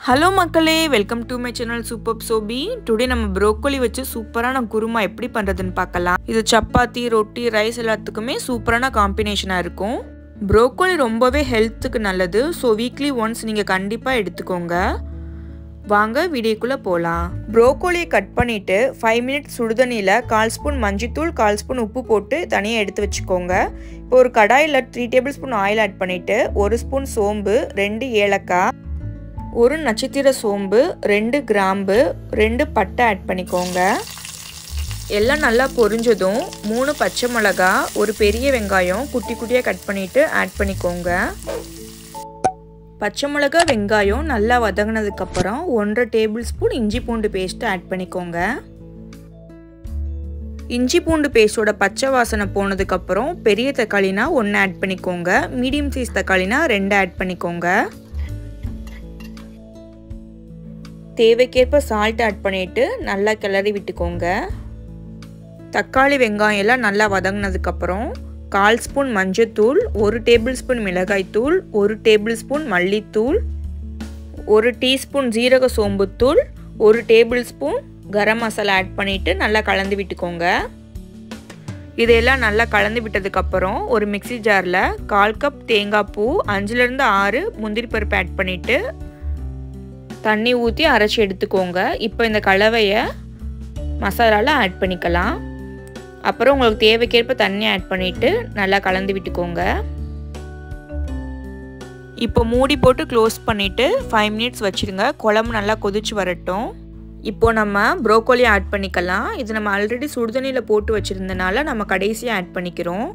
hello மக்களே welcome to my channel super சோபி today நம்ம ப்ரோக்கோலி வச்சு சூப்பரான குருமா எப்படி பண்ணுறதுன்னு பார்க்கலாம் இது சப்பாத்தி ரொட்டி ரைஸ் எல்லாத்துக்குமே சூப்பரான காம்பினேஷனாக இருக்கும் ப்ரோக்கோலி ரொம்பவே ஹெல்த்துக்கு நல்லது ஸோ வீக்லி ஒன்ஸ் நீங்கள் கண்டிப்பாக எடுத்துக்கோங்க வாங்க வீடியோக்குள்ளே போகலாம் ப்ரோக்கோலியை கட் பண்ணிவிட்டு ஃபைவ் மினிட்ஸ் சுடுதண்ணியில் கால் ஸ்பூன் மஞ்சத்தூள் கால் ஸ்பூன் உப்பு போட்டு தனியாக எடுத்து வச்சுக்கோங்க இப்போ ஒரு கடாயில் three tablespoon oil add பண்ணிவிட்டு ஒரு ஸ்பூன் சோம்பு ரெண்டு ஏலக்காய் ஒரு நட்சத்திர சோம்பு ரெண்டு கிராம்பு ரெண்டு பட்டை ஆட் பண்ணிக்கோங்க எல்லாம் நல்லா பொரிஞ்சதும் மூணு பச்சை மிளகா ஒரு பெரிய வெங்காயம் குட்டி குட்டியாக கட் பண்ணிவிட்டு ஆட் பண்ணிக்கோங்க பச்சை மிளகா வெங்காயம் நல்லா வதங்கினதுக்கப்புறம் ஒன்றரை டேபிள் ஸ்பூன் இஞ்சி பூண்டு பேஸ்ட்டு ஆட் பண்ணிக்கோங்க இஞ்சி பூண்டு பேஸ்ட்டோட பச்சை வாசனை போனதுக்கப்புறம் பெரிய தக்காளினா ஒன்று ஆட் பண்ணிக்கோங்க மீடியம் சைஸ் தக்காளினா ரெண்டு ஆட் பண்ணிக்கோங்க தேவைக்கேற்ப சால்ட் ஆட் பண்ணிவிட்டு நல்லா கிளறி விட்டுக்கோங்க தக்காளி வெங்காயம் எல்லாம் நல்லா வதங்கினதுக்கப்புறம் கால் ஸ்பூன் மஞ்சத்தூள் ஒரு டேபிள் ஸ்பூன் மிளகாய்த்தூள் ஒரு டேபிள் ஸ்பூன் மல்லித்தூள் ஒரு டீஸ்பூன் ஜீரக சோம்புத்தூள் ஒரு tablespoon garam masala add பண்ணிவிட்டு நல்லா கலந்து விட்டுக்கோங்க இதையெல்லாம் நல்லா கலந்து விட்டதுக்கப்புறம் ஒரு மிக்சி ஜாரில் கால் கப் தேங்காய் பூ அஞ்சுலேருந்து ஆறு முந்திரி பருப்பு ஆட் பண்ணிவிட்டு தண்ணி ஊற்றி அரைச்சி எடுத்துக்கோங்க இப்போ இந்த கலவையை மசாலாவில் ஆட் பண்ணிக்கலாம் அப்புறம் உங்களுக்கு தேவைக்கேற்ப தண்ணி ஆட் பண்ணிவிட்டு நல்லா கலந்து விட்டுக்கோங்க இப்போ மூடி போட்டு க்ளோஸ் பண்ணிவிட்டு ஃபைவ் மினிட்ஸ் வச்சுருங்க குழம்பு நல்லா கொதிச்சு வரட்டும் இப்போ நம்ம ப்ரோக்கோலி ஆட் பண்ணிக்கலாம் இது நம்ம ஆல்ரெடி சுடுதண்ணியில் போட்டு வச்சுருந்தனால நம்ம கடைசியாக ஆட் பண்ணிக்கிறோம்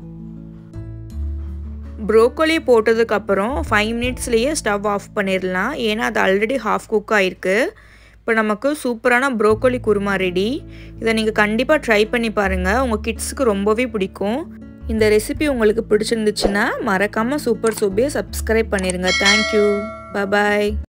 ப்ரோக்கோலி போட்டதுக்கப்புறம் ஃபைவ் மினிட்ஸ்லேயே ஸ்டவ் ஆஃப் பண்ணிடலாம் ஏன்னா அது ஆல்ரெடி ஹாஃப் குக் ஆகிருக்கு இப்போ நமக்கு சூப்பரான ப்ரோக்கோலி குருமா ரெடி இதை நீங்கள் கண்டிப்பாக ட்ரை பண்ணி பாருங்கள் உங்கள் கிட்ஸுக்கு ரொம்பவே பிடிக்கும் இந்த ரெசிபி உங்களுக்கு பிடிச்சிருந்துச்சுன்னா மறக்காமல் சூப்பர் சூப்பியை சப்ஸ்கிரைப் பண்ணிடுங்க தேங்க்யூ பபாய்